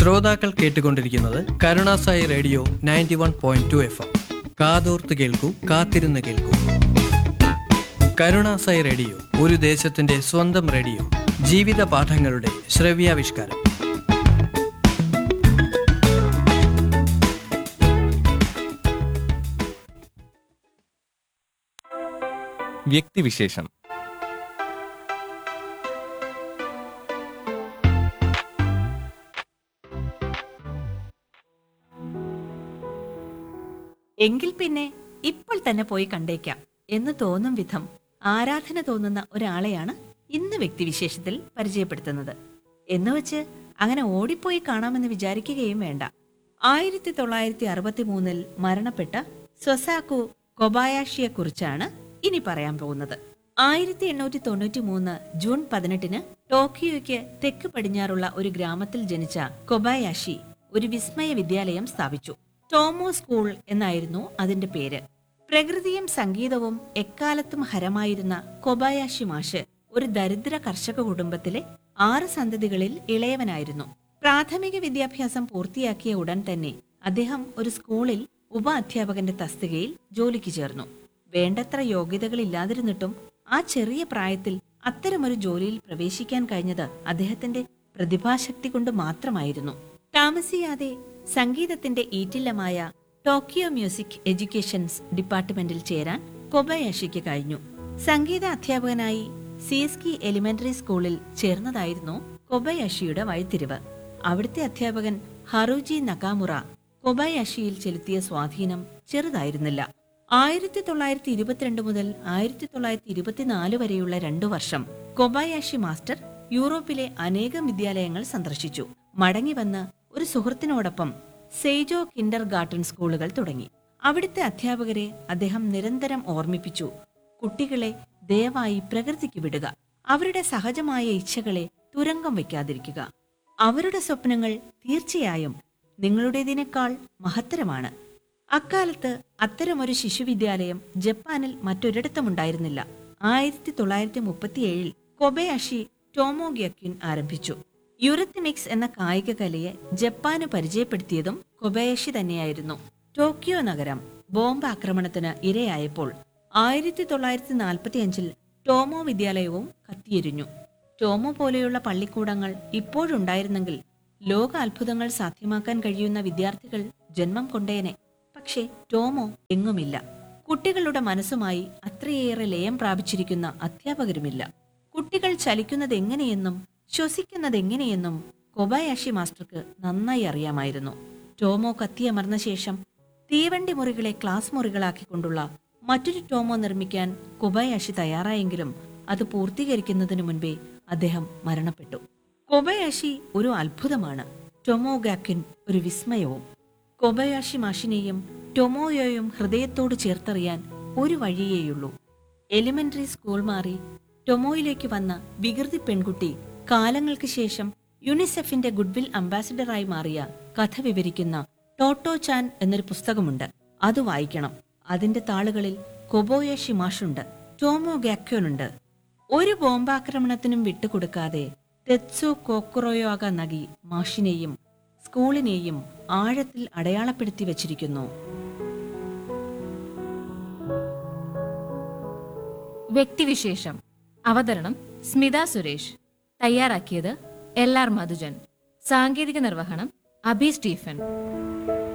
ശ്രോതാക്കൾ കേട്ടുകൊണ്ടിരിക്കുന്നത് Karunasai radio ninety one point two F M കാതോർത്ത് കേൾക്കൂ കാത്തിരുന്ന് കേൾക്കൂ കരുണാസായി റേഡിയോ ഒരു ദേശത്തിന്റെ സ്വന്തം റേഡിയോ ജീവിത പാഠങ്ങളുടെ ശ്രവ്യാവിഷ്കാരം വ്യക്തിവിശേഷം എങ്കിൽ പിന്നെ ഇപ്പോൾ തന്നെ പോയി കണ്ടേക്കാം എന്ന് തോന്നും വിധം ആരാധന തോന്നുന്ന ഒരാളെയാണ് ഇന്ന് വ്യക്തിവിശേഷത്തിൽ പരിചയപ്പെടുത്തുന്നത് എന്നുവെച്ച് അങ്ങനെ ഓടിപ്പോയി കാണാമെന്ന് വിചാരിക്കുകയും വേണ്ട ആയിരത്തി തൊള്ളായിരത്തി അറുപത്തി മൂന്നിൽ മരണപ്പെട്ട സൊസാക്കു കൊബായാഷിയെ കുറിച്ചാണ് ഇനി പറയാൻ പോകുന്നത് ആയിരത്തി എണ്ണൂറ്റി തൊണ്ണൂറ്റി മൂന്ന് ജൂൺ പതിനെട്ടിന് ടോക്കിയോയ്ക്ക് തെക്ക് പടിഞ്ഞാറുള്ള ഒരു ഗ്രാമത്തിൽ ജനിച്ച കൊബായാഷി ഒരു വിസ്മയ വിദ്യാലയം സ്ഥാപിച്ചു ടോമോ സ്കൂൾ എന്നായിരുന്നു അതിന്റെ പേര് പ്രകൃതിയും സംഗീതവും എക്കാലത്തും ഹരമായിരുന്ന കൊബായാഷി മാഷ് ഒരു ദരിദ്ര കർഷക കുടുംബത്തിലെ ആറ് സന്തതികളിൽ ഇളയവനായിരുന്നു പ്രാഥമിക വിദ്യാഭ്യാസം പൂർത്തിയാക്കിയ ഉടൻ തന്നെ അദ്ദേഹം ഒരു സ്കൂളിൽ ഉപ അധ്യാപകന്റെ തസ്തികയിൽ ജോലിക്ക് ചേർന്നു വേണ്ടത്ര യോഗ്യതകളില്ലാതിരുന്നിട്ടും ആ ചെറിയ പ്രായത്തിൽ അത്തരമൊരു ജോലിയിൽ പ്രവേശിക്കാൻ കഴിഞ്ഞത് അദ്ദേഹത്തിന്റെ പ്രതിഭാശക്തി കൊണ്ട് മാത്രമായിരുന്നു താമസിയാതെ സംഗീതത്തിന്റെ ഈറ്റില്ലമായ ടോക്കിയോ മ്യൂസിക് എഡ്യൂക്കേഷൻസ് ഡിപ്പാർട്ട്മെന്റിൽ ചേരാൻ കൊബയാഷിക്ക് കഴിഞ്ഞു സംഗീത അധ്യാപകനായി സി എസ് കി എലിമെന്ററി സ്കൂളിൽ ചേർന്നതായിരുന്നു കൊബയാഷിയുടെ വഴിത്തിരിവ് അവിടുത്തെ അധ്യാപകൻ ഹറുജി നക്കാമുറ കൊബയാഷിയിൽ ചെലുത്തിയ സ്വാധീനം ചെറുതായിരുന്നില്ല ആയിരത്തി തൊള്ളായിരത്തി ഇരുപത്തിരണ്ട് മുതൽ ആയിരത്തി തൊള്ളായിരത്തി ഇരുപത്തിനാല് വരെയുള്ള രണ്ടു വർഷം കൊബായാഷി മാസ്റ്റർ യൂറോപ്പിലെ അനേകം വിദ്യാലയങ്ങൾ സന്ദർശിച്ചു മടങ്ങി വന്ന് ഒരു സുഹൃത്തിനോടൊപ്പം സെയ്ജോ കിൻഡർ ഗാർട്ടൻ സ്കൂളുകൾ തുടങ്ങി അവിടുത്തെ അധ്യാപകരെ അദ്ദേഹം നിരന്തരം ഓർമ്മിപ്പിച്ചു കുട്ടികളെ ദയവായി പ്രകൃതിക്ക് വിടുക അവരുടെ സഹജമായ ഇച്ഛകളെ തുരങ്കം വയ്ക്കാതിരിക്കുക അവരുടെ സ്വപ്നങ്ങൾ തീർച്ചയായും നിങ്ങളുടേതിനേക്കാൾ മഹത്തരമാണ് അക്കാലത്ത് അത്തരമൊരു ശിശുവിദ്യാലയം ജപ്പാനിൽ മറ്റൊരിടത്തുമുണ്ടായിരുന്നില്ല ആയിരത്തി തൊള്ളായിരത്തി മുപ്പത്തിയേഴിൽ കൊബയാഷി ടോമോഗ്യക്യുൻ ആരംഭിച്ചു യുറത്തിമിക്സ് എന്ന കായിക കലയെ ജപ്പാന് പരിചയപ്പെടുത്തിയതും കൊബയാഷി തന്നെയായിരുന്നു ടോക്കിയോ നഗരം ബോംബ് ആക്രമണത്തിന് ഇരയായപ്പോൾ ആയിരത്തി തൊള്ളായിരത്തി നാൽപ്പത്തിയഞ്ചിൽ ടോമോ വിദ്യാലയവും കത്തിയെരിഞ്ഞു ടോമോ പോലെയുള്ള പള്ളിക്കൂടങ്ങൾ ഇപ്പോഴുണ്ടായിരുന്നെങ്കിൽ ലോക അത്ഭുതങ്ങൾ സാധ്യമാക്കാൻ കഴിയുന്ന വിദ്യാർത്ഥികൾ ജന്മം കൊണ്ടേനെ പക്ഷേ ടോമോ എങ്ങുമില്ല കുട്ടികളുടെ മനസ്സുമായി അത്രയേറെ ലയം പ്രാപിച്ചിരിക്കുന്ന അധ്യാപകരുമില്ല കുട്ടികൾ ചലിക്കുന്നത് എങ്ങനെയെന്നും ശ്വസിക്കുന്നത് എങ്ങനെയെന്നും കൊബായാഷി മാസ്റ്റർക്ക് നന്നായി അറിയാമായിരുന്നു ടോമോ കത്തിയമർന്ന ശേഷം തീവണ്ടി മുറികളെ ക്ലാസ് മുറികളാക്കിക്കൊണ്ടുള്ള മറ്റൊരു ടോമോ നിർമ്മിക്കാൻ കൊബായാഷി തയ്യാറായെങ്കിലും അത് പൂർത്തീകരിക്കുന്നതിനു മുൻപേ അദ്ദേഹം മരണപ്പെട്ടു കൊബയാഷി ഒരു അത്ഭുതമാണ് ടൊമോ ഗാക്കിൻ ഒരു വിസ്മയവും കൊബയാഷി മാഷിനെയും ടൊമോയോയും ഹൃദയത്തോട് ചേർത്തറിയാൻ ഒരു വഴിയേയുള്ളൂ എലിമെന്ററി സ്കൂൾ മാറി ടൊമോയിലേക്ക് വന്ന വികൃതി പെൺകുട്ടി കാലങ്ങൾക്ക് ശേഷം യുനിസെഫിന്റെ ഗുഡ്വിൽ അംബാസിഡറായി മാറിയ കഥ വിവരിക്കുന്ന ടോട്ടോ ചാൻ എന്നൊരു പുസ്തകമുണ്ട് അത് വായിക്കണം അതിന്റെ താളുകളിൽ കൊബോയോഷി മാഷുണ്ട് ടോമോ ഗാക്യോനുണ്ട് ഒരു ബോംബാക്രമണത്തിനും വിട്ടുകൊടുക്കാതെ തെത്സു കോക്കുറോയോഗ നഗി മാഷിനെയും സ്കൂളിനെയും ആഴത്തിൽ അടയാളപ്പെടുത്തി വച്ചിരിക്കുന്നു വ്യക്തിവിശേഷം അവതരണം സ്മിത സുരേഷ് തയ്യാറാക്കിയത് എൽ ആർ മധുജൻ സാങ്കേതിക നിർവഹണം അഭി സ്റ്റീഫൻ